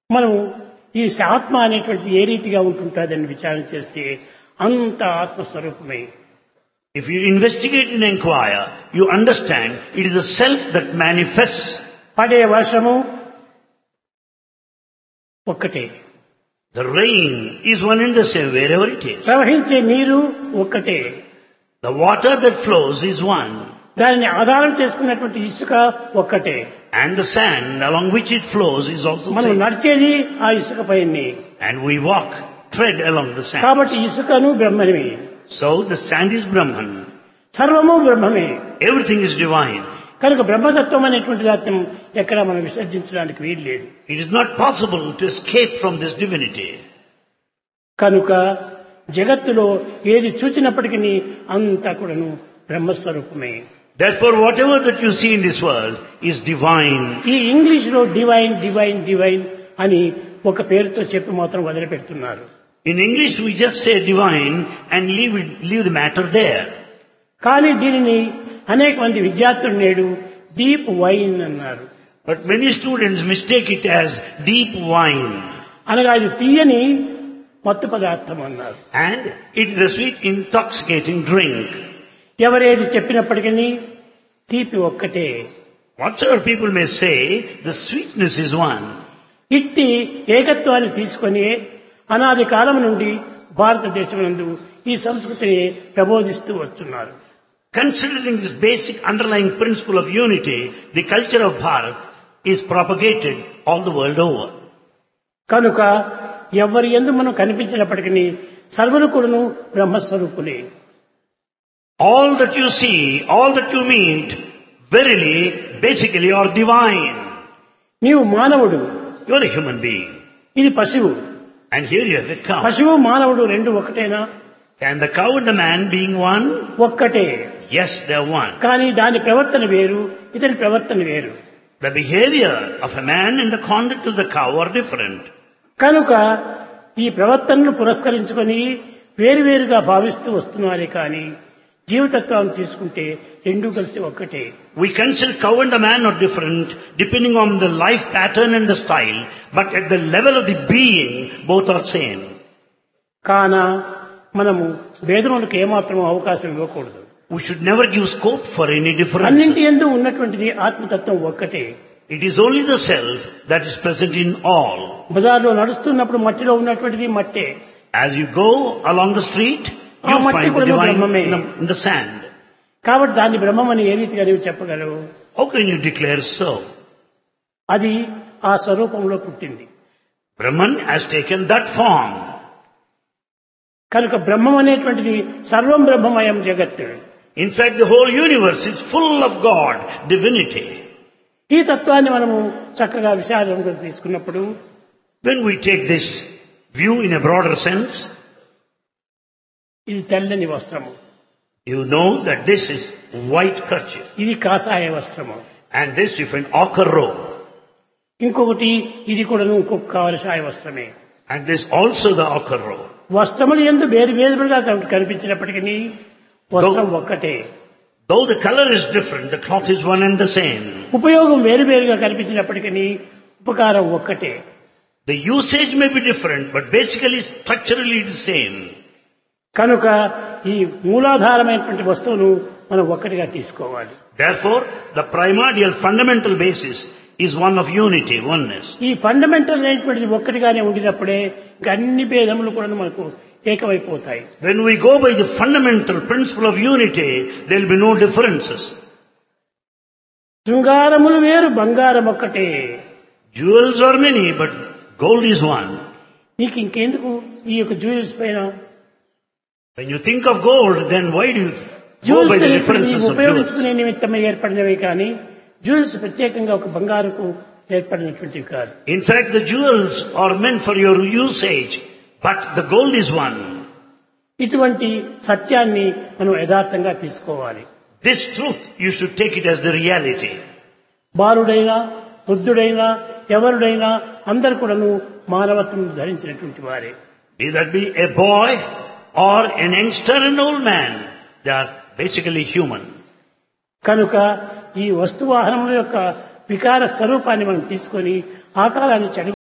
మనం ఈ ఆత్మ అనేటువంటిది ఏ రీతిగా ఉంటుంటుందని విచారణ చేస్తే అంత ఆత్మస్వరూపమే If you investigate and inquire, you understand it is the self that manifests. పడే వర్షము ఒక్కటే The rain is one and the same wherever it is. ప్రవహించే నీరు ఒక్కటే The water that flows is one. దానిని ఆధారం చేసుకున్నటువంటి ఇసుక ఒక్కటే And the sand along which it flows is also మనం same. నడిచేది ఆ ఇసుక పైనే And we walk, tread along the sand. కాబట్టి ఇసుకను బ్రహ్మమే So the sand is Brahman. సర్వము బ్రహ్మమే Everything is divine. కనుక బ్రహ్మతత్వం అనేటువంటి దాన్ని ఎక్కడ మనం విసర్జించడానికి వీలు లేదు It is not possible to escape from this divinity. కనుక జగత్తులో ఏది చూచినప్పటికీ అంతా కూడాను బ్రహ్మస్వరూపమే Therefore, whatever that you see in this world is divine. ఈ ఇంగ్లీష్ లో డివైన్ డివైన్ డివైన్ అని ఒక పేరుతో చెప్పి మాత్రం వదిలిపెడుతున్నారు In English, we just say divine and leave, it, leave the matter there. కానీ దీనిని అనేక మంది విద్యార్థులు నేడు డీప్ వైన్ అన్నారు But many students mistake it as deep wine. అనగా ఇది తీయని మత్తు పదార్థం అన్నారు And it is a sweet, intoxicating drink. ఎవరేది చెప్పినప్పటికీ తీపి ఒక్కటే Whatsoever people may say, the sweetness is one. ఇట్టి ఏకత్వాన్ని తీసుకొని అనాది కాలం నుండి భారతదేశం నందు ఈ సంస్కృతిని ప్రబోధిస్తూ వస్తున్నారు Considering this basic underlying principle of unity, the culture of Bharat is propagated all the world over. కనుక ఎవరి ఎందు మనం కనిపించినప్పటికీ సర్వులు కూడాను బ్రహ్మస్వరూపులే All that you see, all that you meet, verily, basically are divine. నీవు మానవుడు You are a human being. ఇది పశువు And here you have a cow. పశువు మానవుడు రెండు ఒకటేనా And the cow and the man being one? ఒక్కటే Yes, they are one. కానీ దాని ప్రవర్తన వేరు ఇతని ప్రవర్తన వేరు The behavior of a man and the conduct of the cow are different. కనుక ఈ ప్రవర్తనను పురస్కరించుకొని వేరువేరుగా భావిస్తూ వస్తున్నారే కానీ జీవతత్వాన్ని తీసుకుంటే రెండూ కలిసి ఒక్కటే We consider cow and the man are different depending on the life pattern and the style, but at the level of the being, both are same. కాన మనము భేదములకు ఏమాత్రం అవకాశం ఇవ్వకూడదు We should never give scope for any అన్నింటి differences. ఎందు ఉన్నటువంటిది ఆత్మతత్వం ఒక్కటే It is only the self that is present in all. బజార్లో నడుస్తున్నప్పుడు మట్టిలో ఉన్నటువంటిది మట్టే As you go along the street, you ఆ మట్టి find the కూడా divine బ్రహ్మమే. in the, in the sand. కాబట్టి దాన్ని బ్రహ్మమని ఏ రీతిగా నీవు చెప్పగలవు How can you declare so? అది ఆ స్వరూపంలో పుట్టింది Brahman has taken that form. కనుక బ్రహ్మం అనేటువంటిది సర్వం బ్రహ్మమయం జగత్తు In fact, the whole universe is full of God, divinity. ఈ తత్వాన్ని మనము చక్కగా విశాలంగా తీసుకున్నప్పుడు When we take this view in a broader sense, ఇది తెల్లని వస్త్రము you know that this is white kerchief ఇది కాషాయ వస్త్రము and this you find ochre robe ఇంకొకటి ఇది కూడాను ఇంకొక కావలసాయ వస్త్రమే and this also the ochre robe. వస్త్రములు ఎందు వేరు వేరుగా కన్- కనిపించినప్పటికీ వస్త్రం ఒక్కటే Though the color is different, the cloth is one and the same. ఉపయోగం వేరువేరుగా కనిపించినప్పటికీ ఉపకారం ఒక్కటే The usage may be different, but basically structurally it is same. కనుక ఈ మూలాధారమైనటువంటి వస్తువును మనం ఒక్కటిగా తీసుకోవాలి Therefore, the primordial fundamental basis is one of unity, oneness. ఈ ఫండమెంటల్ అయినటువంటిది ఒక్కటిగానే ఉండినప్పుడే ఇంక అన్ని భేదములు కూడా మనకు ఏకమైపోతాయి When we go by the fundamental principle of unity, there will be no differences. శృంగారములు వేరు బంగారం ఒక్కటే Jewels are many, but gold is one. నీకు ఇంకెందుకు ఈ యొక్క జ్యువెల్స్ పైన When you think of gold, then why do you go by jewels the అనేటువంటివి differences of jewels? ఉపయోగించుకునే నిమిత్తమై ఏర్పడినవి కానీ జ్యువెల్స్ ప్రత్యేకంగా ఒక బంగారుకు ఏర్పడినటువంటివి కాదు In fact, the jewels are meant for your usage, but the gold is one. ఇటువంటి సత్యాన్ని మనం యథార్థంగా తీసుకోవాలి This truth, you should take it as the reality. బాలుడైనా వృద్ధుడైనా ఎవరుడైనా అందరు కూడాను మానవత్వం ధరించినటువంటి వారే Be that be a boy or an youngster and old man, they are basically human. కనుక ఈ వస్తువాహనముల యొక్క వికార స్వరూపాన్ని మనం తీసుకొని ఆకారాన్ని చెడు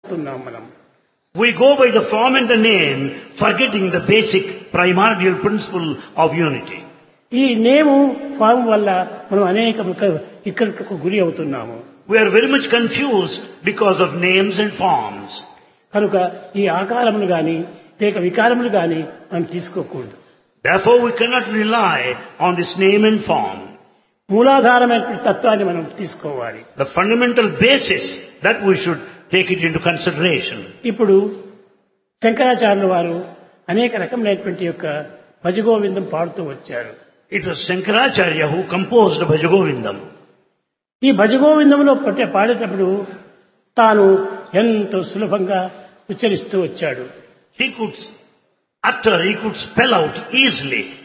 ఉన్నాం మనం We go by the form and the name, forgetting the basic primordial principle of unity. ఈ నేము ఫామ్ వల్ల మనం అనేక ఇక్కడికి గురి అవుతున్నాము We are very much confused because of names and forms. కనుక ఈ ఆకారములు గాని లేక వికారములు గాని మనం తీసుకోకూడదు Therefore, we cannot rely on this name and form. మూలాధారమైనటువంటి తత్వాన్ని మనం తీసుకోవాలి The fundamental basis that we should take it into consideration. ఇప్పుడు శంకరాచార్యుల వారు అనేక రకములైనటువంటి యొక్క భజగోవిందం పాడుతూ వచ్చారు It was Shankaracharya who composed Bhajagovindam. ఈ భజగోవిందంలో పట్టే పాడేటప్పుడు తాను ఎంతో సులభంగా ఉచ్చరిస్తూ వచ్చాడు He could utter, he could spell out easily